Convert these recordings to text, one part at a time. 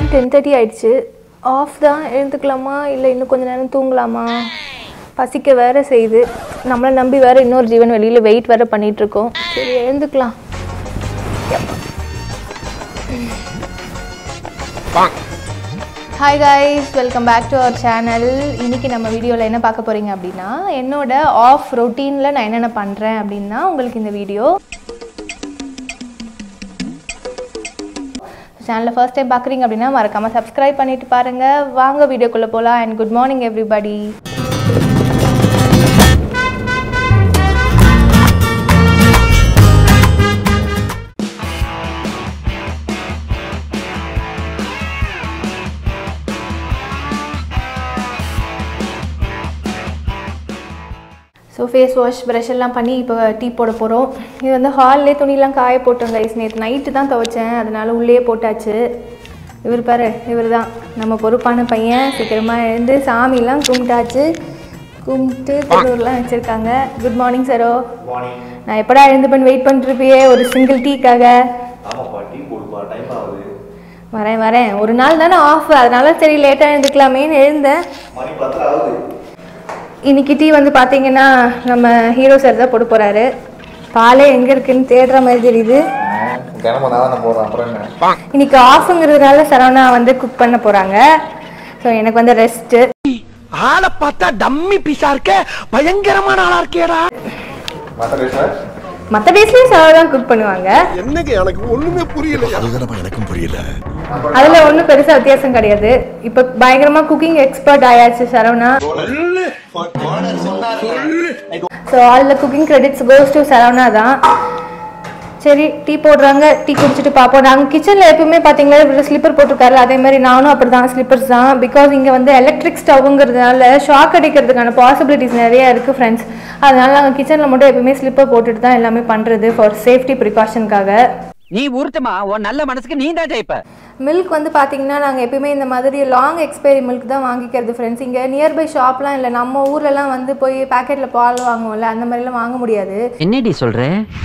Ten thirty ஆயிடுச்சு of தான் எழுந்துக்கலாமா இல்லை இன்னும் கொஞ்ச நேரம் தூங்கலாமா பசிக்க வேற செய்யுது நம்மளை நம்பி வேற இன்னொரு ஜீவன் வெளியில் வெயிட் வேற பண்ணிட்டு இருக்கோம் சரி எழுந்துக்கலாம் hi guys welcome back to our channel இன்னைக்கு நம்ம வீடியோவில் என்ன பார்க்க போகிறீங்க அப்படின்னா என்னோட ஆஃப் ரொட்டீனில் நான் என்னென்ன பண்ணுறேன் அப்படின்னா உங்களுக்கு இந்த வீடியோ சேனலில் ஃபர்ஸ்ட் டைம் பார்க்குறீங்க அப்படின்னா மறக்காமல் சப்ஸ்கிரைப் பண்ணிட்டு பாருங்கள் வாங்க வீடியோக்குள்ளே போகலாம் and good morning everybody so face wash brush எல்லாம் பண்ணி இப்போ டீ போட போகிறோம் இது வந்து ஹால்லே துணியெல்லாம் காய போட்டோம் கைஸ் நேற்று நைட்டு தான் துவைச்சேன் அதனால உள்ளே போட்டாச்சு இவர் பாரு இவர் தான் நம்ம பொறுப்பான பையன் சீக்கிரமாக எழுந்து சாமிலாம் கும்பிட்டாச்சு கும்பிட்டு திருவூர்லாம் வச்சுருக்காங்க குட் மார்னிங் சரோ மார்னிங் நான் எப்படா எழுந்து பண்ணி வெயிட் பண்ணிருப்பியே ஒரு சிங்கிள் டீக்காக ஆமாப்பா டீ போடுப்பா டைம் ஆகுது வரேன் வரேன் ஒரு நாள் தானே ஆஃப் அதனால சரி லேட்டாக எழுந்துக்கலாமேன்னு எழுந்தேன் மணி பத்தரை ஆகுது இன்னைக்கு டீ வந்து பார்த்தீங்கன்னா நம்ம ஹீரோ சார் தான் போட போகிறாரு பாலே எங்கே இருக்குன்னு தேடுற மாதிரி தெரியுது தினமும் நான் தானே போடுறேன் அப்புறம் என்ன இன்னைக்கு ஆஃபுங்கிறதுனால சரவணா வந்து குக் பண்ண போகிறாங்க ஸோ எனக்கு வந்து ரெஸ்ட்டு ஆளை பார்த்தா டம்மி பீஸா இருக்க பயங்கரமான ஆளா இருக்கேடா மற்ற சார் மற்ற டேஸ்லேயும் சரவணா தான் குக் பண்ணுவாங்க என்னங்க எனக்கு ஒண்ணுமே புரியல அதுதானப்பா எனக்கும் புரியல அதில் ஒன்றும் பெருசாக வித்தியாசம் கிடையாது இப்போ பயங்கரமாக குக்கிங் எக்ஸ்பர்ட் ஆயாச்சு Saravana so all the cooking credits goes to Saravana தான் சரி டீ போடுறாங்க டீ குடிச்சிட்டு பார்ப்போம் நாங்கள் கிச்சனில் எப்பவுமே பார்த்தீங்கன்னா இவர் ஸ்லிப்பர் போட்டிருக்காரு அதே மாதிரி நானும் அப்படி தான் ஸ்லிப்பர்ஸ் தான் பிகாஸ் இங்கே வந்து எலக்ட்ரிக் ஸ்டவ்ங்கிறதுனால ஷாக் அடிக்கிறதுக்கான பாசிபிலிட்டிஸ் நிறைய இருக்குது ஃப்ரெண்ட்ஸ் அதனால நாங்கள் கிச்சனில் மட்டும் எப்பவுமே ஸ்லிப்பர் போட்டுட்டு தான் எல்லாமே பண்ணுறது ஃபார் சேஃப்டி ப்ரிகாஷனுக்காக நீ உருட்டுமா உன் நல்ல மனசுக்கு நீ தான் ஜெயிப்ப மில்க் வந்து பார்த்தீங்கன்னா நாங்கள் எப்பயுமே இந்த மாதிரி லாங் எக்ஸ்பைரி மில்க் தான் வாங்கிக்கிறது ஃப்ரெண்ட்ஸ் இங்கே நியர்பை ஷாப்லாம் இல்லை நம்ம ஊர்லலாம் வந்து போய் பேக்கெட்டில் பால் வாங்குவோம்ல அந்த மாதிரிலாம் வாங்க முடியாது என்னடி சொல்ற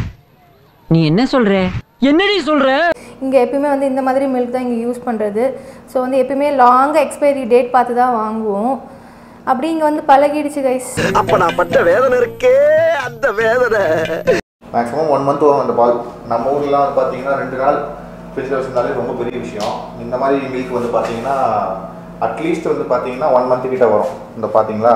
நீ என்ன சொல்ற என்னடி சொல்ற இங்கே எப்பயுமே வந்து இந்த மாதிரி மில்க் தான் இங்கே யூஸ் பண்ணுறது ஸோ வந்து எப்பயுமே லாங்காக எக்ஸ்பைரி டேட் பார்த்து தான் வாங்குவோம் அப்படி இங்கே வந்து பழகிடுச்சு கைஸ் அப்ப நான் பட்ட வேதனை இருக்கே அந்த வேதனை மேக்ஸிமம் ஒன் மந்த் வரும் அந்த பால் நம்ம ஊர்லாம் வந்து பார்த்தீங்கன்னா ரெண்டு நாள் ஃப்ரிட்ஜில் வச்சிருந்தாலே ரொம்ப பெரிய விஷயம் இந்த மாதிரி மில்க் வந்து பார்த்தீங்கன்னா அட்லீஸ்ட் வந்து பார்த்தீங்கன்னா ஒன் மந்த் கிட்ட வரும் இந்த பார்த்தீங்களா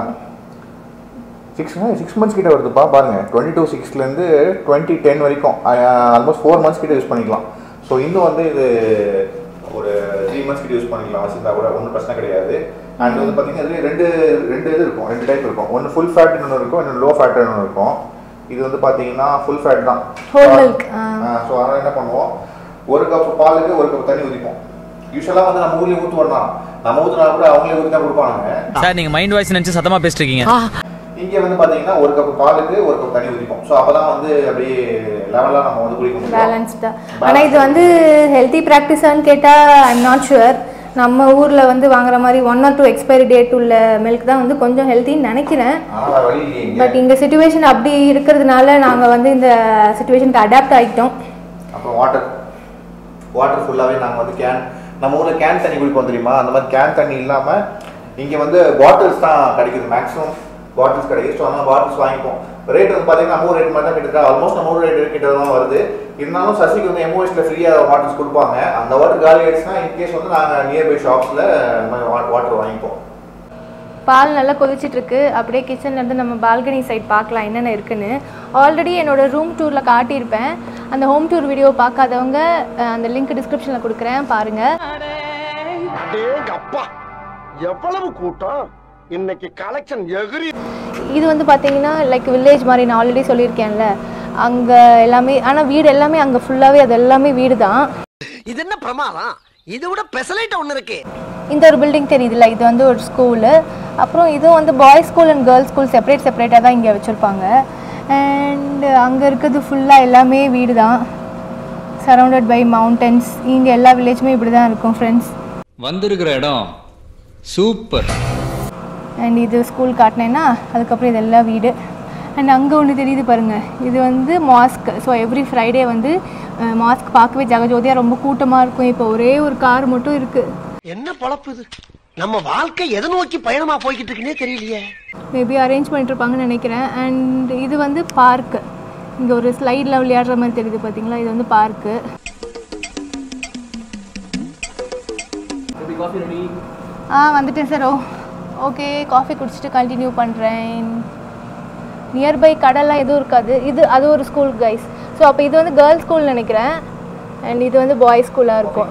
சிக்ஸ் சிக்ஸ் மந்த்ஸ் கிட்ட வருதுப்பா பாருங்க டுவெண்ட்டி டூ சிக்ஸ்லேருந்து டுவெண்ட்டி டென் வரைக்கும் ஆல்மோஸ்ட் ஃபோர் மந்த்ஸ் கிட்ட யூஸ் பண்ணிக்கலாம் ஸோ இன்னும் வந்து இது ஒரு த்ரீ மந்த்ஸ் கிட்ட யூஸ் பண்ணிக்கலாம் வச்சிருந்தா கூட ஒன்றும் பிரச்சனை கிடையாது அண்ட் வந்து பார்த்தீங்கன்னா இதுலேயே ரெண்டு ரெண்டு இது இருக்கும் ரெண்டு டைப் இருக்கும் ஒன்று ஃபுல் ஃபேட்னு ஒன்று இருக்கும் இன்னொன்று லோ ஃபேட்னு ஒன்று இருக்கும் இது வந்து பார்த்தீங்கன்னா ஃபுல் ஃபேட் தான் Whole milk, ஆ. ஸோ அதனால் என்ன பண்ணுவோம் ஒரு கப் பாலுக்கு ஒரு கப் தண்ணி ஊற்றிப்போம் யூஸ்வலாக வந்து நம்ம ஊர்லேயே ஊற்றுவோம் தான் நம்ம ஊற்றுனா கூட அவங்களே ஊற்றி தான் கொடுப்பாங்க சார் நீங்க மைண்ட் வாய்ஸ் நினைச்சு சத்தமா பேசிட்டு இருக்கீங்க இங்கே வந்து பார்த்தீங்கன்னா ஒரு கப் பாலுக்கு ஒரு கப் தண்ணி ஊற்றிப்போம் ஸோ அப்போ தான் வந்து அப்படியே லெவலாக நம்ம வந்து குடிக்க முடியும் பேலன்ஸ்டாக ஆனால் இது வந்து ஹெல்த்தி ப்ராக்டிஸான்னு கேட்டால் ஐம் நாட் ஷுவர் நம்ம ஊரில் வந்து வாங்குற மாதிரி one or two expiry date உள்ள மில்க் தான் வந்து கொஞ்சம் ஹெல்த்தின்னு நினைக்கிறேன் ஆனால் வேறு வழி இல்லையே இங்கே பட் இங்கே சுச்சுவேஷன் அப்படி இருக்கிறதுனால நாங்கள் வந்து இந்த சுச்சுவேஷனுக்கு அடாப்ட் ஆகிட்டோம் அப்புறம் வாட்டர் வாட்டர் ஃபுல்லாகவே நாங்கள் வந்து கேன் நம்ம ஊரில் கேன் தண்ணி குடிப்போம் தெரியுமா அந்த மாதிரி கேன் தண்ணி இல்லாமல் இங்கே வந்து பாட்டில்ஸ் தான் கிடைக்குது மேக்ஸிமம் பாட்டில்ஸ் கிடைக்குது ஸோ அதனால் பாட்டில்ஸ் வாங்கிப்போம் ரேட் வந்து பார்த்தீங்கன்னா நம்ம ஊர் ரேட் மாதிரி தான் கிட்டத்தட்ட ஆல்மோஸ்ட் நம்ம ஊர் ரேட் கிட்ட தான் வருது இருந்தாலும் சசிக்கு வந்து எம்ஓஎஸில் ஃப்ரீயாக வாட்டர்ஸ் கொடுப்பாங்க அந்த வாட்டர் காலி ஆயிடுச்சுன்னா இன்கேஸ் வந்து நாங்கள் நியர்பை ஷாப்ஸில் இந்த மாதிரி வாட்டர் வாங்கிப்போம் பால் நல்லா கொதிச்சிட்டு இருக்கு அப்படியே கிச்சன்ல இருந்து நம்ம பால்கனி சைட் பார்க்கலாம் என்னென்ன இருக்குன்னு ஆல்ரெடி என்னோட ரூம் டூரில் காட்டியிருப்பேன் அந்த ஹோம் டூர் வீடியோ பார்க்காதவங்க அஹ், அந்த லிங்க் டிஸ்கிரிப்ஷனில் கொடுக்குறேன் பாருங்கள் டேங்க அப்பா எவ்வளவு கூட்டம் இன்னைக்கு கலெக்ஷன் எகிரி இது வந்து பார்த்தீங்கன்னா லைக் வில்லேஜ் மாதிரி நான் ஆல்ரெடி சொல்லியிருக்கேன்ல அங்கே எல்லாமே ஆனால் வீடு எல்லாமே அங்கே ஃபுல்லாகவே அது எல்லாமே வீடு தான் இது என்ன பிரமாதம் இதை விட பெசலைட் ஒண்ணு இருக்கு இந்த ஒரு பில்டிங் தெரியுதுல்ல இது வந்து ஒரு ஸ்கூலு அப்புறம் இதுவும் வந்து boys school and girls school separate செப்பரேட்டாக தான் இங்கே வச்சுருப்பாங்க அண்ட் அங்கே இருக்கிறது ஃபுல்லாக எல்லாமே வீடு தான் சரௌண்டட் பை மவுண்டன்ஸ் இங்கே எல்லா வில்லேஜுமே இப்படி தான் இருக்கும் ஃப்ரெண்ட்ஸ் வந்திருக்கிற இடம் சூப்பர் அண்ட் இது ஸ்கூல் காட்டினேன்னா அதுக்கப்புறம் இதெல்லாம் வீடு அண்ட் அங்கே ஒன்று தெரியுது பாருங்கள் இது வந்து மாஸ்க் ஸோ எவ்ரி ஃப்ரைடே வந்து மாஸ்க் பார்க்கவே ஜகஜோதியாக ரொம்ப கூட்டமாக இருக்கும் இப்போ ஒரே ஒரு கார் மட்டும் இருக்குது என்ன பொழப்பு இது நம்ம வாழ்க்கை எதை நோக்கி பயணமா போய்கிட்டு இருக்குன்னே தெரியலையே மேபி அரேஞ்ச் பண்ணிட்டுருப்பாங்கன்னு நினைக்கிறேன் அண்ட் இது வந்து பார்க்கு இங்கே ஒரு ஸ்லைடில் விளையாடுற மாதிரி தெரியுது பார்த்தீங்களா இது வந்து பார்க்கு ஆ வந்துட்டேன் சார் ஓ ஓகே காஃபி குடிச்சிட்டு கண்டினியூ பண்ணுறேன் நியர்பை கடல்லாம் எதுவும் இருக்காது இது அது ஒரு ஸ்கூல் கைஸ் ஸோ அப்போ இது வந்து கேர்ள்ஸ் ஸ்கூல் நினைக்கிறேன் அண்ட் இது வந்து பாய்ஸ் ஸ்கூலாக இருக்கும்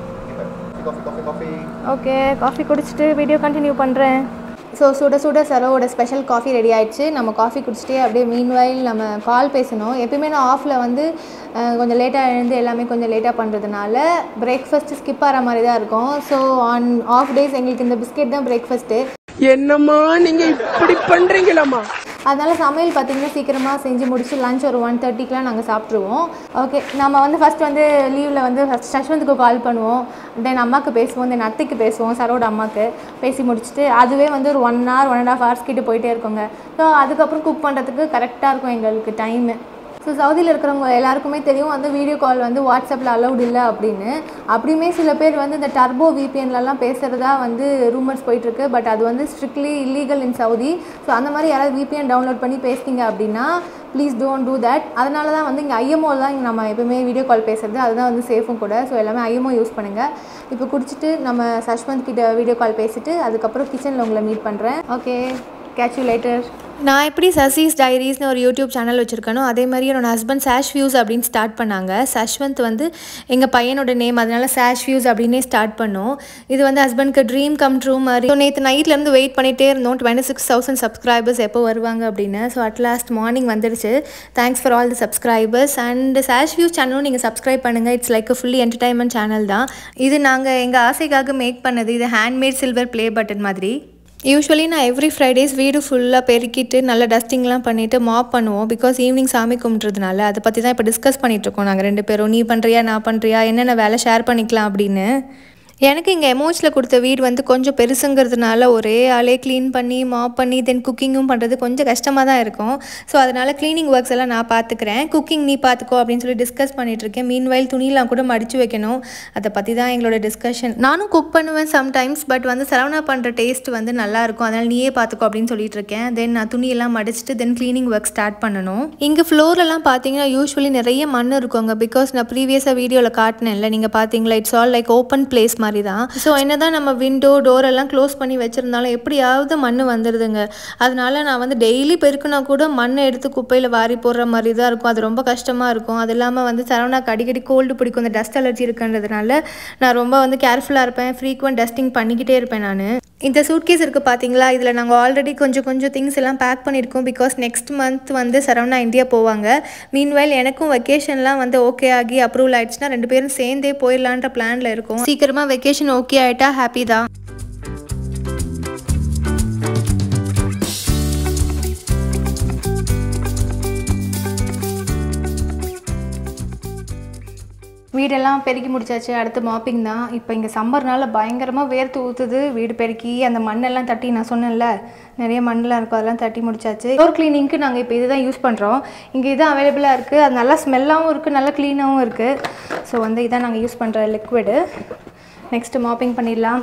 coffee coffee coffee okay coffee குடிச்சிட்டு வீடியோ கண்டினியூ பண்ணுறேன் ஸோ சுட சுட சரோவோட ஸ்பெஷல் காஃபி ரெடி ஆயிடுச்சு நம்ம காஃபி குடிச்சிட்டே அப்படியே மீன்வைல் நம்ம கால் பேசணும் எப்பயுமே நான் ஆஃபில் வந்து அஹ், கொஞ்சம் லேட்டாக எழுந்து எல்லாமே கொஞ்சம் லேட்டாக பண்ணுறதுனால பிரேக்ஃபாஸ்ட் ஸ்கிப் ஆகிற மாதிரி தான் இருக்கும் ஸோ ஆன் ஆஃப் டேஸ் எங்களுக்கு இந்த பிஸ்கெட் தான் பிரேக்ஃபாஸ்ட்டு என்னம்மா நீங்க இப்படி பண்றீங்களாம்மா அதனால சமையல் பார்த்தீங்கன்னா சீக்கிரமாக செஞ்சு முடிச்சு லஞ்ச் ஒரு ஒன் தேர்ட்டிக்கெலாம் நாங்கள் சாப்பிட்ருவோம் ஓகே நம்ம வந்து ஃபஸ்ட் வந்து லீவில் வந்து ஃபஸ்ட் சஷ்வந்துக்கு கால் பண்ணுவோம் தென் அம்மாவுக்கு பேசுவோம் தென் அத்தைக்கு பேசுவோம் சரோட அம்மாவுக்கு பேசி முடிச்சுட்டு அதுவே வந்து ஒரு one hour one and half hours கிட்ட போயிட்டே இருக்கோங்க ஸோ அதுக்கப்புறம் குக் பண்ணுறதுக்கு கரெக்டாக இருக்கும் எங்களுக்கு டைமு ஸோ சவுதியில் இருக்கிறவங்க எல்லாருக்குமே தெரியும் வந்து வீடியோ கால் வந்து வாட்ஸ்அப்பில் அலௌட் இல்லை அப்படின்னு அப்படியுமே சில பேர் வந்து இந்த டர்போ விபிஎன்லலாம் பேசுகிறதா வந்து ரூமர்ஸ் போயிட்டுருக்கு பட் அது வந்து strictly illegal in Saudi so அந்த மாதிரி யாராவது விபிஎன் டவுன்லோட் பண்ணி பேசுனீங்க அப்படின்னா ப்ளீஸ் டோன்ட் டூ தட் அதனால தான் வந்து இங்கே ஐஎம்ஓ தான் இங்கே நம்ம எப்பவுமே வீடியோ கால் பேசுறது அதுதான் வந்து சேஃபும் கூட ஸோ எல்லாமே ஐஎம்ஓ யூஸ் பண்ணுங்கள் இப்போ குடிச்சிட்டு நம்ம சஷ்வந்த் கிட்ட வீடியோ கால் பேசிட்டு அதுக்கப்புறம் கிச்சனில் உங்களை மீட் பண்ணுறேன் ஓகே கேட்ச் யூ லேட்டர் நான் எப்படி சசீஸ் டைரிஸ்னு ஒரு யூடியூப் சேனல் வச்சுருக்கேனோ அதே மாதிரி என்னோட ஹஸ்பண்ட் சாஷ் வியூஸ் அப்படின்னு ஸ்டார்ட் பண்ணாங்க சஷ்வந்த் வந்து எங்கள் பையனோட நேம் அதனால சாஷ் வியூஸ் அப்படின்னே ஸ்டார்ட் பண்ணோம் இது வந்து ஹஸ்பண்ட்க்கு ட்ரீம் கம் ட்ரூ மாதிரி ஸோ நேற்று நைட்லேருந்து வெயிட் பண்ணிகிட்டே இருந்தோம் டுவெண்ட்டி சிக்ஸ் தௌசண்ட் சப்ஸ்கிரைபர்ஸ் எப்போ வருவாங்க அப்படின்னு ஸோ அட் லாஸ்ட் மார்னிங் வந்துடுச்சு thanks for all the subscribers and Sash views சேனலும் நீங்கள் சப்ஸ்கிரைப் பண்ணுங்கள் it's like a fully entertainment channel தான் இது நாங்கள் எங்கள் ஆசைக்காக மேக் பண்ணது இது ஹேண்ட்மேட் சில்வர் ப்ளே பட்டன் மாதிரி யூஸ்வலி நான் எவ்ரி ஃப்ரைடேஸ் வீடு ஃபுல்லாக பெருக்கிட்டு நல்லா டஸ்டிங்லாம் பண்ணிவிட்டு மாப் பண்ணுவோம் பிகாஸ் ஈவினிங் சாமி கும்பிட்றதுனால அதை பற்றி தான் இப்போ டிஸ்கஸ் பண்ணிகிட்ருக்கோம் நாங்கள் ரெண்டு பேரும் நீ பண்ணுறியா நான் பண்ணுறியா என்னென்ன வேலை ஷேர் பண்ணிக்கலாம் அப்படின்னு எனக்கு இங்கே எமோச்சில் கொடுத்த வீடு வந்து கொஞ்சம் பெருசுங்கிறதுனால ஒரே ஆளே க்ளீன் பண்ணி மாப் பண்ணி தென் குக்கிங்கும் பண்ணுறது கொஞ்சம் கஷ்டமாக தான் இருக்கும் ஸோ அதனால் க்ளீனிங் ஒர்க்ஸ் எல்லாம் நான் பார்த்துக்கிறேன் குக்கிங் நீ பார்த்துக்கோ அப்படின்னு சொல்லி டிஸ்கஸ் பண்ணிகிட்ருக்கேன் மீன் வயல் துணியெலாம் கூட மடித்து வைக்கணும் அதை பற்றி தான் எங்களோட டிஸ்கஷன் நானும் குக் பண்ணுவேன் சம்டைம்ஸ் பட் வந்து சரவணா பண்ணுற டேஸ்ட் வந்து நல்லா இருக்கும் அதனால் நீயே பார்த்துக்கோ அப்படின்னு சொல்லிட்டு இருக்கேன் தென் நான் துணியெல்லாம் மடிச்சிட்டு தென் க்ளீனிங் ஒர்க் ஸ்டார்ட் பண்ணணும் இங்கே ஃப்ளோர்லலாம் பார்த்தீங்கன்னா யூஸ்வலி நிறைய மண் இருக்குங்க பிகாஸ் நான் ப்ரீவியஸாக வீடியோவில் காட்டினேன்ல நீங்கள் பார்த்தீங்களா it's all like open place மாதிரி தான் ஸோ என்னதான் நம்ம விண்டோ டோர் எல்லாம் க்ளோஸ் பண்ணி வச்சுருந்தாலும் எப்படியாவது மண் வந்துடுதுங்க அதனால நான் வந்து டெய்லி பெருக்குனா கூட மண்ணை எடுத்து குப்பையில் வாரி போடுற மாதிரி தான் இருக்கும் அது ரொம்ப கஷ்டமாக இருக்கும் அது இல்லாமல் வந்து சரவணாக்கு அடிக்கடி கோல்டு பிடிக்கும் இந்த டஸ்ட் அலர்ஜி இருக்குன்றதுனால நான் ரொம்ப வந்து கேர்ஃபுல்லாக இருப்பேன் ஃப்ரீக்வெண்ட் டஸ்டிங் பண்ணிக்கிட்டே இருப்பேன் நான் இந்த சூட்கேஸ் இருக்குது பார்த்தீங்களா இதில் நாங்கள் ஆல்ரெடி கொஞ்சம் கொஞ்சம் திங்ஸ் எல்லாம் பேக் பண்ணியிருக்கோம் பிகாஸ் நெக்ஸ்ட் மந்த் வந்து சரவணா இந்தியா போவாங்க மீன்வைல் எனக்கும் வெக்கேஷன்லாம் வந்து ஓகே ஆகி அப்ரூவல் ஆயிடுச்சுன்னா ரெண்டு பேரும் சேர்ந்தே போயிடலான்ற பிளானில் இருக்கும் சீக்கிரமாக வெக்கேஷன் ஓகே ஆகிட்டா ஹாப்பி தான் வீடெல்லாம் பெருக்கி முடிச்சாச்சு அடுத்து மாப்பிங் தான் இப்போ இங்கே சம்மர்னால பயங்கரமாக வேர்த்து ஊற்றுது வீடு பெருக்கி அந்த மண்ணெல்லாம் தட்டி நான் சொன்னேன்ல நிறைய மண்ணெல்லாம் இருக்கும் அதெல்லாம் தட்டி முடிச்சாச்சு டோர் க்ளீனிங்க்கு நாங்கள் இப்போ இதுதான் யூஸ் பண்ணுறோம் இங்கே இது அவைலபிளாக இருக்குது அது நல்லா ஸ்மெல்லாகவும் இருக்குது நல்லா க்ளீனாகவும் இருக்குது ஸோ வந்து இதான் நாங்கள் யூஸ் பண்ணுற லிக்விடு நெக்ஸ்ட்டு மாப்பிங் பண்ணிடலாம்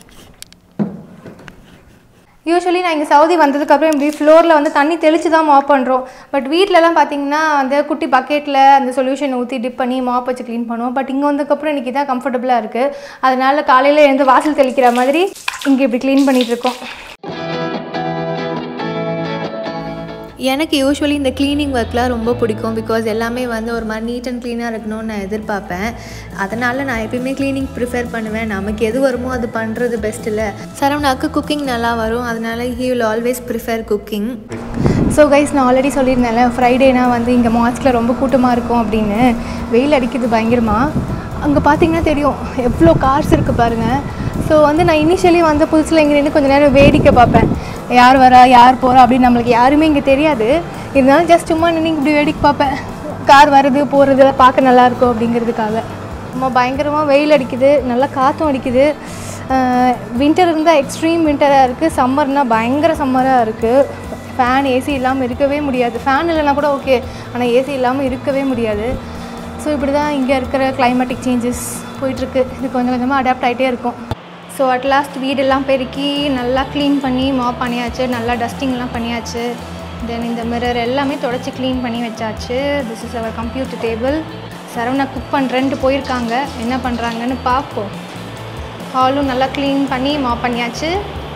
யூஸ்வலி நான் இங்கே சவுதி வந்ததுக்கப்புறம் இப்படி ஃப்ளோரில் வந்து தண்ணி தெளித்து தான் மாப் பண்ணுறோம் பட் வீட்டிலலாம் பார்த்தீங்கன்னா அந்த குட்டி பக்கெட்டில் அந்த சொல்யூஷன் ஊற்றி டிப் பண்ணி மாப் வச்சு க்ளீன் பண்ணுவோம் பட் இங்கே வந்ததுக்கப்புறம் இன்றைக்கி தான் கம்ஃபர்டபுளாக இருக்குது அதனால காலையில் எழுந்து வாசல் தெளிக்கிற மாதிரி இங்கே இப்படி க்ளீன் பண்ணிகிட்டு இருக்கோம் எனக்கு யூஸ்வலி இந்த க்ளீனிங் ஒர்க்லாம் ரொம்ப பிடிக்கும் பிகாஸ் எல்லாமே வந்து ஒரு மாதிரி நீட் அண்ட் க்ளீனாக இருக்கணும்னு நான் எதிர்பார்ப்பேன் அதனால் நான் எப்பயுமே க்ளீனிங் ப்ரிஃபர் பண்ணுவேன் நமக்கு எது வருமோ அது பண்ணுறது பெஸ்ட் இல்லை சரவணாக்கு குக்கிங் நல்லா வரும் அதனால he will always prefer cooking so guys நான் ஆல்ரெடி சொல்லியிருந்தேன்ல ஃப்ரைடேனா வந்து இங்கே மாஸ்கில் ரொம்ப கூட்டமாக இருக்கும் அப்படின்னு வெயில் அடிக்குது பயங்கரமாக அங்கே பார்த்தீங்கன்னா தெரியும் எவ்வளோ கார்ஸ் இருக்குது பாருங்கள் ஸோ வந்து நான் இனிஷியலி வந்த புதுசில் இங்கே நின்று கொஞ்சம் நேரம் வேடிக்கை பார்ப்பேன் யார் வரா யார் போகிறா அப்படின்னு நம்மளுக்கு யாருமே இங்கே தெரியாது இருந்தாலும் ஜஸ்ட் சும்மா நின்று இப்படி வேடிக்கை பார்ப்பேன் கார் வருது போகிறது பார்க்க நல்லாயிருக்கும் அப்படிங்கிறதுக்காக ரொம்ப பயங்கரமாக வெயில் அடிக்குது நல்லா காற்றும் அடிக்குது வின்டர் இருந்தால் எக்ஸ்ட்ரீம் வின்டராக இருக்குது சம்மர்னால் பயங்கர சம்மராக இருக்குது ஃபேன் ஏசி இல்லாமல் இருக்கவே முடியாது ஃபேன் இல்லைனா கூட ஓகே ஆனால் ஏசி இல்லாமல் இருக்கவே முடியாது ஸோ இப்படி தான் இங்கே இருக்கிற கிளைமேட்டிக் சேஞ்சஸ் போயிட்டுருக்கு இது கொஞ்சம் கொஞ்சமாக அடாப்ட் ஆகிட்டே இருக்கும் ஸோ அட் லாஸ்ட் வீடெல்லாம் பெருக்கி நல்லா க்ளீன் பண்ணி மாப் பண்ணியாச்சு நல்லா டஸ்டிங்லாம் பண்ணியாச்சு தென் இந்த மிரர் எல்லாமே தொடச்சி க்ளீன் பண்ணி வச்சாச்சு this is our computer table Saravana cook பண்ணுறேன்ட்டு போயிருக்காங்க என்ன பண்ணுறாங்கன்னு பார்ப்போம் ஹாலும் நல்லா க்ளீன் பண்ணி மாப் பண்ணியாச்சு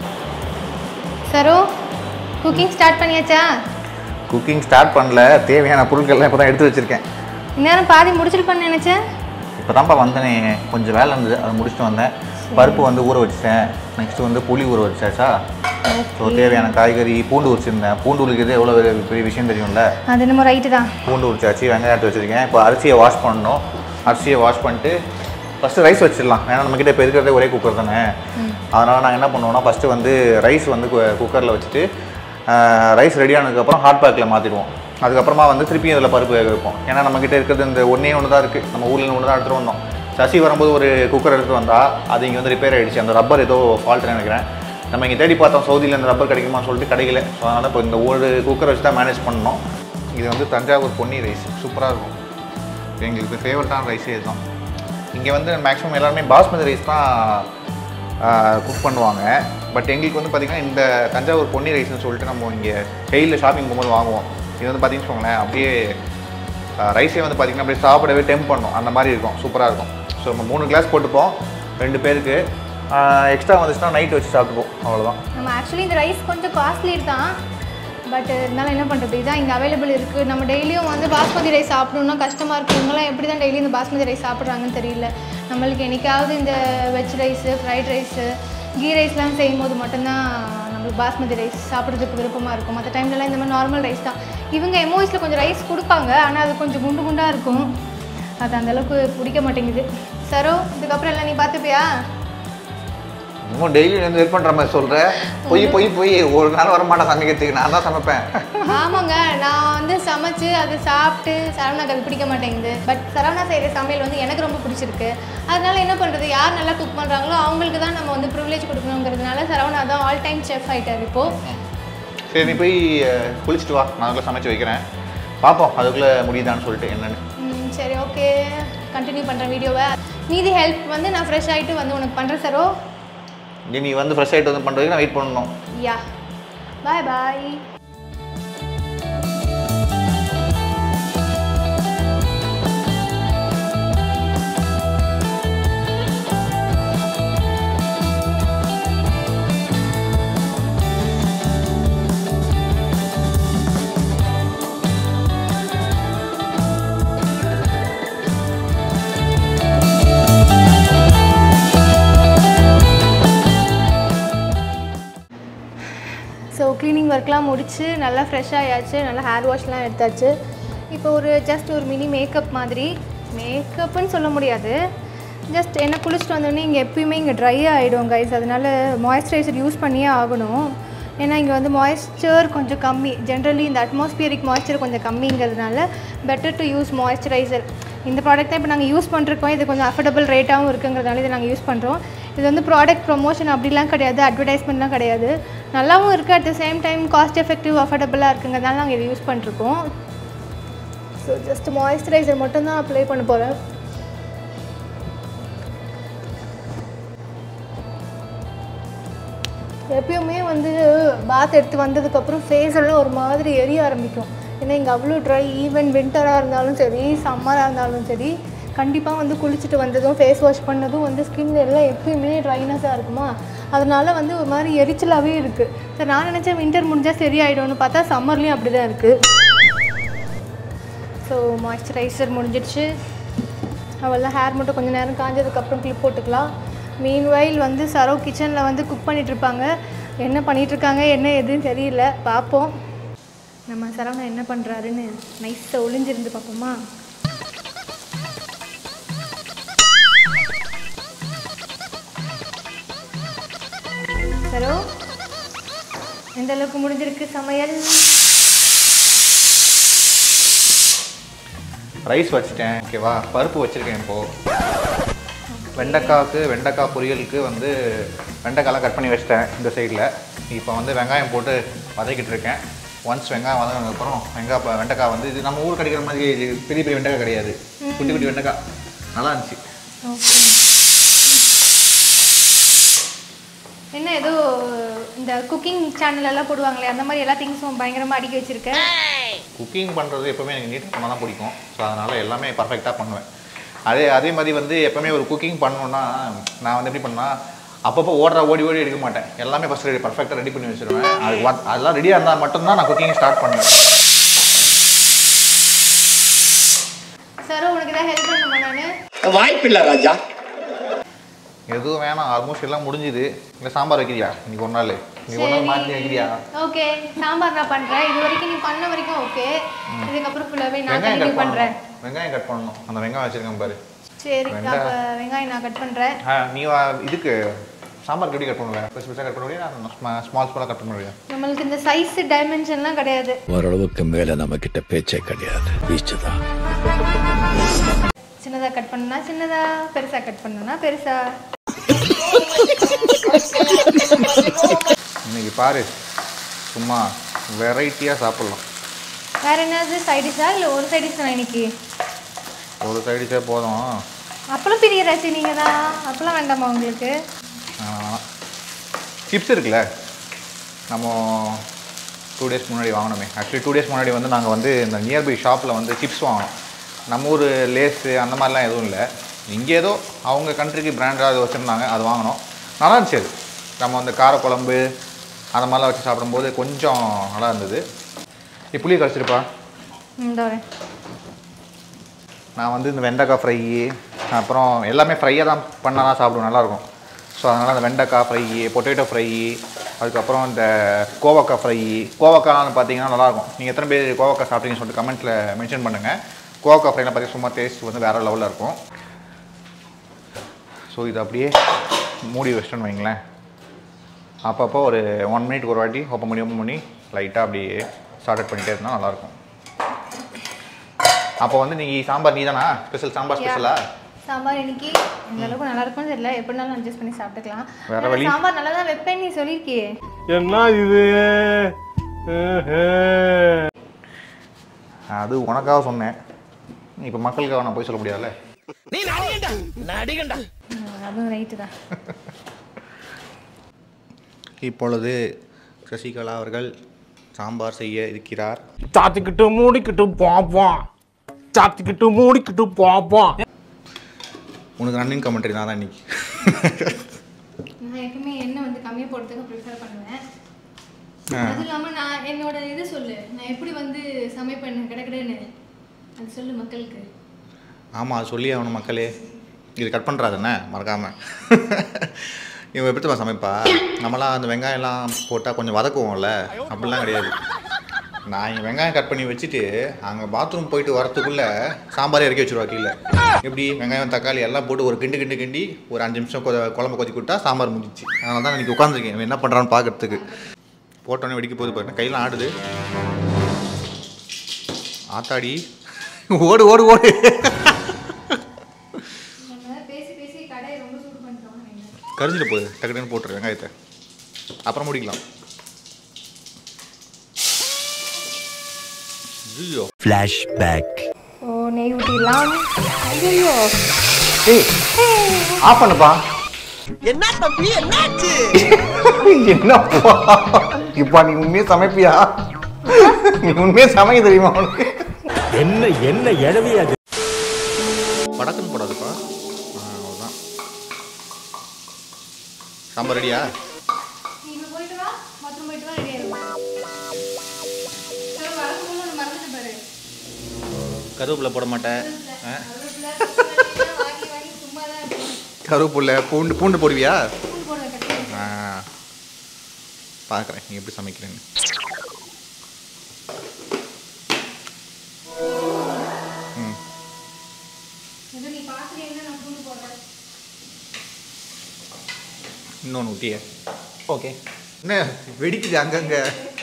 சரோ குக்கிங் ஸ்டார்ட் பண்ணியாச்சா குக்கிங் ஸ்டார்ட் பண்ணல தேவையான பொருட்கள்லாம் இப்போ தான் எடுத்து வச்சுருக்கேன் இந்நேரம் பாதி முடிச்சிருப்பேன்னு நினச்சேன் இப்போ தான்ப்பா வந்தேனே கொஞ்சம் வேலை இருந்தது அதை முடிச்சுட்டு வந்தேன் பருப்பு வந்து ஊற வச்சிட்டேன் நெக்ஸ்ட் வந்து புளி ஊற வச்சாச்சா ஸோ தேவையான காய்கறி பூண்டு உரிச்சிருந்தேன் பூண்டு உரிக்கிறது எவ்வளோ பெரிய விஷயம் தெரியும்ல அது என்னமோ ரைட்டு தான் பூண்டு உரிச்சாச்சு வெங்காயம் எடுத்து வச்சுருக்கேன் இப்போ அரிசியை வாஷ் பண்ணணும் அரிசியை வாஷ் பண்ணிட்டு ஃபஸ்ட்டு ரைஸ் வச்சிடலாம் ஏன்னா நம்மக்கிட்ட இப்போ இருக்கிறதே ஒரே குக்கர் தானே அதனால் நாங்கள் என்ன பண்ணுவோம்னா ஃபஸ்ட்டு வந்து ரைஸ் வந்து குக்கரில் வச்சுட்டு ரைஸ் ரெடி ஆனதுக்கப்புறம் ஹாட் பேக்கில் மாற்றிடுவோம் அதுக்கப்புறமா வந்து திருப்பி அதில் பருப்பு வேக வைப்போம் ஏன்னா நம்மக்கிட்ட இருக்கிறது இந்த ஒன்றே ஒன்று தான் இருக்குது நம்ம ஊரில் ஒன்று தான் எடுத்துகிட்டு வந்தோம் சசி வரும்போது ஒரு குக்கர் எடுத்துகிட்டு வந்தால் அது இங்கே வந்து ரிப்பேர் ஆகிடுச்சு அந்த ரப்பர் ஏதோ ஃபால்ட் நினைக்கிறேன் நம்ம இங்கே தேடி பார்த்தோம் சவுதியில் இந்த ரப்பர் கிடைக்குமான்னு சொல்லிட்டு கிடைக்கல ஸோ அதனால் இப்போ இந்த ஒரு குக்கரை வச்சு தான் மேனேஜ் பண்ணோம் இது வந்து தஞ்சாவூர் பொன்னி ரைஸ் சூப்பராக இருக்கும் எங்களுக்கு ஃபேவரட்டான ரைஸே இதுதான் இங்கே வந்து மேக்ஸிமம் எல்லாருமே பாஸ்மதி ரைஸ் தான் குக் பண்ணுவாங்க பட் எங்களுக்கு வந்து பார்த்திங்கன்னா இந்த தஞ்சாவூர் பொன்னி ரைஸ்னு சொல்லிட்டு நம்ம இங்கே டெய்லியில் ஷாப்பிங் போகும்போது வாங்குவோம் இது வந்து பார்த்திங்கன்னு வச்சுக்கோங்களேன் அப்படியே ரைஸே வந்து பார்த்திங்கன்னா அப்படியே சாப்பிடவே டெம்ப் பண்ணும் அந்த மாதிரி இருக்கும் சூப்பராக இருக்கும் ஸோ நம்ம மூணு கிளாஸ் போட்டுப்போம் ரெண்டு பேருக்கு எக்ஸ்ட்ரா வந்துச்சுன்னா நைட் வச்சு சாப்பிட்டுப்போம் அவ்வளோதான் நம்ம ஆக்சுவலி இந்த ரைஸ் கொஞ்சம் காஸ்ட்லி தான் பட் இருந்தாலும் என்ன பண்ணுறது இதான் இங்கே அவைலபிள் இருக்குது நம்ம டெய்லியும் வந்து பாஸ்மதி ரைஸ் சாப்பிடணுன்னா கஷ்டமாக இருக்கும் இவங்களாம் எப்படி தான் டெய்லி இந்த பாஸ்மதி ரைஸ் சாப்பிட்றாங்கன்னு தெரியல நம்மளுக்கு என்னைக்காவது இந்த veg rice fried rice ghee ரைஸ்லாம் செய்யும் போது மட்டும்தான் நம்மளுக்கு பாஸ்மதி ரைஸ் சாப்பிட்றதுக்கு விருப்பமாக இருக்கும் மற்ற டைம்லலாம் இந்த மாதிரி நார்மல் ரைஸ் தான் இவங்க எம்ஓஎஸில் கொஞ்சம் ரைஸ் கொடுப்பாங்க ஆனால் அது கொஞ்சம் குண்டு குண்டாக இருக்கும் அது அந்தளவுக்கு பிடிக்க மாட்டேங்குது சரோ இதுக்கப்புறம் எல்லாம் நீ பார்த்துப்பியா இன்னும் டெய்லி வந்து ஹெல்ப் பண்ணுற மாதிரி சொல்கிறேன் பொய் பொய் பொய் ஒரு நாள் வர மாட்டேன் சமைக்கிறதுக்கு நான் தான் சமைப்பேன் ஆமாங்க நான் வந்து சமைச்சு அதை சாப்பிட்டு சரவணாக்கு அது பிடிக்க மாட்டேங்குது பட் சரவணா செய்கிற சமையல் வந்து எனக்கு ரொம்ப பிடிச்சிருக்கு அதனால என்ன பண்ணுறது யார் நல்லா குக் பண்ணுறாங்களோ அவங்களுக்கு தான் நம்ம வந்து ப்ரிவிலேஜ் கொடுக்கணுங்கிறதுனால சரவணா தான் ஆல் டைம் செஃப் ஆகிட்டார் இப்போது சரி நீ போய் அஹ், குளிச்சுட்டு வா நான் அதுக்குள்ளே சமைச்சு வைக்கிறேன் பார்ப்போம் அதுக்குள்ளே முடியுதான்னு சொல்லிட்டு என்னென்னு ம், சரி ஓகே கண்டினியூ பண்ணுறேன் வீடியோவை மீதி ஹெல்ப் வந்து நான் ஃப்ரெஷ் ஆகிட்டு வந்து உனக்கு பண்ணுறேன் சரோ இனி நீ வந்து ஃப்ரெஷ் ஆகிட்டு வந்து பண்ணுறதுக்கு நான் வெயிட் பண்ணணும் யா பாய் பாய் ஸோ க்ளீனிங் ஒர்க்லாம் முடிச்சு நல்லா ஃப்ரெஷ் ஆயாச்சு நல்லா ஹேர் வாஷ்லாம் எடுத்தாச்சு இப்போ ஒரு ஜஸ்ட் ஒரு மினி மேக்கப் மாதிரி மேக்கப்னு சொல்ல முடியாது ஜஸ்ட் என்ன குளிச்சுட்டு வந்தோடனே இங்கே எப்பயுமே இங்கே ட்ரை ஆகிடும் கைஸ் அதனால மாய்ஸ்சரைசர் யூஸ் பண்ணியே ஆகணும் ஏன்னா இங்கே வந்து மாய்ஸ்சர் கொஞ்சம் கம்மி ஜென்ரலி இந்த அட்மாஸ்பியரிக் மாய்ஸ்சர் கொஞ்சம் கம்மிங்கிறதுனால பெட்டர் டு யூஸ் மாய்ஸ்சரைசர் இந்த ப்ராடக்ட் தான் இப்போ நாங்கள் யூஸ் பண்ணிருக்கோம் இது கொஞ்சம் அஃபோர்டபுள் ரேட்டாகவும் இருக்குங்கிறதுனால இதை நாங்கள் யூஸ் பண்ணுறோம் இது வந்து ப்ராடக்ட் ப்ரொமோஷன் அப்படிலாம் கிடையாது அட்வர்டைஸ்மெண்ட்லாம் கிடையாது நல்லாவும் இருக்குது at the same time cost effective அஃபோர்டபுளாக இருக்குங்கிறதுனால நாங்கள் இதை யூஸ் பண்ணிருக்கோம் ஸோ ஜஸ்ட் மாய்ஸ்சரைசர் மட்டும் தான் அப்ளை பண்ண போகிறேன் எப்பயுமே வந்து பாத் எடுத்து வந்ததுக்கப்புறம் ஃபேஸ் எல்லாம் ஒரு மாதிரி எரிய ஆரம்பிக்கும் ஏன்னா இங்கே அவ்வளோ ட்ரை ஈவன் வின்டராக இருந்தாலும் சரி சம்மராக இருந்தாலும் சரி கண்டிப்பாக வந்து குளிச்சுட்டு வந்ததும் ஃபேஸ் வாஷ் பண்ணதும் வந்து ஸ்கின் எல்லாம் எப்பயுமே ட்ரைனஸாக இருக்குமா அதனால வந்து ஒரு மாதிரி எரிச்சலாகவே இருக்குது சரி நான் நினச்சேன் வின்டர் முடிஞ்சால் சரியாயிடும்னு பார்த்தா சம்மர்லேயும் அப்படி தான் இருக்குது ஸோ மாய்ஸ்சரைசர் முடிஞ்சிடுச்சு அவெல்லாம் ஹேர் மட்டும் கொஞ்சம் நேரம் காஞ்சதுக்கப்புறம் கிளிப் போட்டுக்கலாம் மீன்வைல் வந்து சரோ கிச்சனில் வந்து குக் பண்ணிகிட்ருப்பாங்க என்ன பண்ணிகிட்ருக்காங்க என்ன எதுன்னு தெரியல பார்ப்போம் நம்ம சரவணா என்ன பண்ணுறாருன்னு நைஸாக ஒளிஞ்சிருந்து பார்ப்போமா சரோ எந்த அளவுக்கு முடிஞ்சிருக்கு சமையல் ரைஸ் வச்சுட்டேன் ஓகேவா பருப்பு வச்சுருக்கேன் இப்போது வெண்டைக்காவுக்கு வெண்டைக்காய் பொரியலுக்கு வந்து வெண்டைக்காய்லாம் கட் பண்ணி வச்சிட்டேன் இந்த சைடில் இப்போ வந்து வெங்காயம் போட்டு வதக்கிட்டு இருக்கேன் ஒன்ஸ் வெங்காயம் வதங்கினதுக்கப்புறம் வெங்காய் ப- வெண்டைக்காய் வந்து இது நம்ம ஊர் கிடைக்கிற மாதிரி இது பெரிய பெரிய வெண்டைக்காய் கிடையாது குட்டி குட்டி வெண்டைக்காய் நல்லா இருந்துச்சு ஓகே என்ன ஏதோ இந்த குக்கிங் சேனல் எல்லாம் போடுவாங்களே அந்த மாதிரி எல்லா திங்ஸும் பயங்கரமாக அடுக்கி வச்சிருக்கேன் குக்கிங் பண்ணுறது எப்போவுமே எனக்கு நீட் பண்ண தான் பிடிக்கும் ஸோ அதனால் எல்லாமே பர்ஃபெக்டாக பண்ணுவேன் அதே அதே மாதிரி வந்து எப்போவுமே ஒரு குக்கிங் பண்ணணுன்னா நான் வந்து எப்படி பண்ணா அப்பப்போ ஓடுற ஓடி ஓடி எடுக்க மாட்டேன் எல்லாமே ஃபஸ்ட் ரெடி பர்ஃபெக்டாக ரெடி பண்ணி வச்சிருவேன் அது what- அதெல்லாம் ரெடியாக இருந்தால் மட்டும்தான் நான் குக்கிங் ஸ்டார்ட் பண்ணுவேன் சார் உனக்கு ஏதாவது ஹெல்ப் பண்ணுமா நான் வாய்ப்பில்லை ராஜா எதுவும் வேணாம் ஆல்மோஸ்ட் எல்லாம் முடிஞ்சுது இல்லை சாம்பார் வைக்கிறியா இன்னைக்கு ஒரு நாள் இன்னைக்கு ஒரு நாள் மாற்றி வைக்கிறியா ஓகே சாம்பார் நான் பண்ணுறேன் இது வரைக்கும் நீ பண்ண வரைக்கும் ஓகே இதுக்கப்புறம் ஃபுல்லாகவே நான் வெங்காயம் கண்டினியூ கட் பண்ணுறேன் பண்ணணும் வெங்காயம் கட் பண்ணணும் அந்த வெங்காயம் வச்சிருக்கேன் பாரு சரி வெங்காயம். அப்போ வெங்காயம் நான் கட் பண்ணுறேன் ஆ, நீ வா- இதுக்கு சாம்பார் எப்படி கட் பண்ணுவேன் பெருசு பெருசாக கட் பண்ணுவியா நான் ஸ்மால் ஸ்மாலாக கட் பண்ணுவியா நம்மளுக்கு இந்த சைஸ் டைமென்ஷன்லாம் கிடையாது ஓரளவுக்கு மேல நம்ம கிட்ட பேச்சே கிடையாது பீச்சு தான் சின்னதாக கட் பண்ணா சின்னதா பெருசாக கட் பண்ணனா பெருசா இன்னைக்கு பாரு சும்மா வெரைட்டியாக சாப்பிட்லாம் வேற என்னது சைட் டிஷ்ஷா இல்லை ஒரு சைட் டிஷ் தான் இன்னைக்கு ஒரு சைடிஷே போதும் அப்பளம் பிரியராச்சு நீங்கள் தான் அப்பளம் வேண்டாமா உங்களுக்கு சிப்ஸ் இருக்குல்ல நம்ம டூ டேஸ் முன்னாடி வாங்கினோமே ஆக்சுவலி டூ டேஸ் முன்னாடி வந்து நாங்கள் வந்து இந்த நியர்பை ஷாப்பில் வந்து சிப்ஸ் வாங்கினோம் நம்ம ஊர் லேஸு அந்த மாதிரிலாம் எதுவும் இல்லை இங்கே ஏதோ அவங்க கண்ட்ரிக்கு பிராண்டாக அது வச்சுருந்தாங்க அது வாங்கினோம் நல்லா இருந்துச்சு அது நம்ம அந்த காரக்குழம்பு அந்த மாதிரிலாம் வச்சு சாப்பிடும்போது கொஞ்சம் நல்லா இருந்தது நீ புளி கரைச்சிருப்பா இந்த வரேன் நான் வந்து இந்த வெண்டைக்காய் ஃப்ரை அப்புறம் எல்லாமே ஃப்ரையாக தான் பண்ணால் தான் சாப்பிடுவேன் நல்லாயிருக்கும் ஸோ அதனால் அந்த வெண்டைக்காய் ஃப்ரை பொட்டேட்டோ ஃப்ரை அதுக்கப்புறம் இந்த கோவக்காய் ஃப்ரை கோவக்காய்னு பார்த்தீங்கன்னா நல்லாயிருக்கும் நீங்கள் எத்தனை பேர் கோவக்காய் சாப்பிட்டீங்கன்னு சொல்லிட்டு கமெண்ட்டில் மென்ஷன் பண்ணுங்கள் கோவக்காய் ஃப்ரைலாம் பார்த்தீங்கன்னா சும்மா டேஸ்ட் வந்து வேறு லெவலில் இருக்கும் ஸோ இது அப்படியே மூடி வச்சிட்டோன்னு வைங்களேன் அப்பப்போ ஒரு ஒன் மினிட் ஒரு வாட்டி ஓப்பன் பண்ணி ஓப்பன் பண்ணி லைட்டாக அப்படியே ஸ்டார்ட் பண்ணிகிட்டே இருந்தால் நல்லாயிருக்கும் அப்போ வந்து நீங்கள் சாம்பார் நீ தானா ஸ்பெஷல் சாம்பார் ஸ்பெஷலா சாம்பார் இன்னைக்கு இந்த அளவுக்கு நல்லா இருக்கும்னு தெரியல எப்படினாலும் அட்ஜஸ்ட் பண்ணி சாப்பிட்டுக்கலாம் வேற ஆனா, வழி? சாம்பார் நல்லா தான் வைப்பேன் நீ சொல்லியிருக்கியே என்ன இது அது உனக்காக சொன்னேன் இப்போ மக்களுக்காக நான் போய் சொல்ல முடியாதுல்ல நீ நடிகண்டா நடிகண்டா ம், அதுவும் ரைட்டு தான் இப்பொழுது சசிகலா அவர்கள் சாம்பார் செய்ய இருக்கிறார் சாத்திக்கிட்டு மூடிக்கிட்டு பாப்போம் சாத்திக்கிட்டு மூடிக்கிட்டு பாப்போம் உனக்கு ரன்னிங் கமெண்ட்ரி நான் தான் இன்னைக்கு நான் எப்பவுமே எண்ணெய் வந்து கம்மியாக போடுறதுக்கு ப்ரிஃபர் பண்ணுவேன் ஆ. அது இல்லாமல் நான் என்னோட இது சொல்லு நான் எப்படி வந்து சமைப்பேன் கிடக்கிடன்னு அது சொல்லு மக்களுக்கு ஆமாம் அது சொல்லி ஆகணும் மக்களே இது கட் பண்ணுறாதுண்ணே மறக்காமல் இவன் எப்படி தெரியுமா சமைப்பா நம்மளாம் அந்த வெங்காயம்லாம் போட்டால் கொஞ்சம் வதக்குவோம்ல அப்படிலாம் கிடையாது நான் இங்கே வெங்காயம் கட் பண்ணி வச்சுட்டு அங்கே பாத்ரூம் போயிட்டு வரத்துக்குள்ளே சாம்பாரே இறக்கி வச்சுருவா கீழே எப்படி வெங்காயம் தக்காளி எல்லாம் போட்டு ஒரு கிண்டு கிண்டு கிண்டி ஒரு அஞ்சு நிமிஷம் கொ குழம்பு கொதி விட்டா சாம்பார் முடிஞ்சிச்சு அதனால தான் இன்னைக்கு உட்காந்துருக்கேன் இவன் என்ன பண்ணுறான்னு பார்க்கறதுக்கு போட்டோன்னே வெடிக்க போகுது பாருங்க கையெல்லாம் ஆடுது ஆத்தாடி ஓடு ஓடு ஓடு நம்ம பேசி பேசி கடையை ரொம்ப சூடு பண்ணிட்டோம் கரிஞ்சிட்டு போகுது டக்கு டக்குன்னு போட்டுரு வெங்காயத்தை அப்புறம் முடிக்கலாம் ஐயோ ஓ நெய் ஊற்றிடலாம் ஐயோ ஏய் ஆஃப் பண்ணுப்பா என்ன தம்பி என்னாச்சு என்னப்பா இப்பா நீ உண்மையே சமைப்பியா நீ உண்மையே சமைக்க தெரியுமா உனக்கு என்ன என்ன எழவி அது படக்குன்னு போடாதுப்பா ஆ, அவ்வளோதான் சாம்பார் ரெடியா நீ இப்போ போயிட்டு வா பாத்ரூம் போயிட்டு வா ரெடி ஆயிருக்கும் சரி வரக்குள்ள ஒன்று மறந்துட்டு பாரு கருவேப்பிலை போட மாட்டேன் ஆ? கருவேப்பிலை, கொத்தமல்லி வாங்கி வாங்கி சும்மா தான் இருக்கும் கருவேப்பிலை பூண்டு பூண்டு போடுவியா பூண்டு போடுற கட்டி ஆ பார்க்குறேன் நீ எப்படி சமைக்கிறேன்னு ம் ஏதோ நீ பார்க்குறீங்கன்னா நான் பூண்டு போடுறேன் இன்னொன்று ஊட்டிய ஓகே என்ன வெடிக்குது அங்கங்கே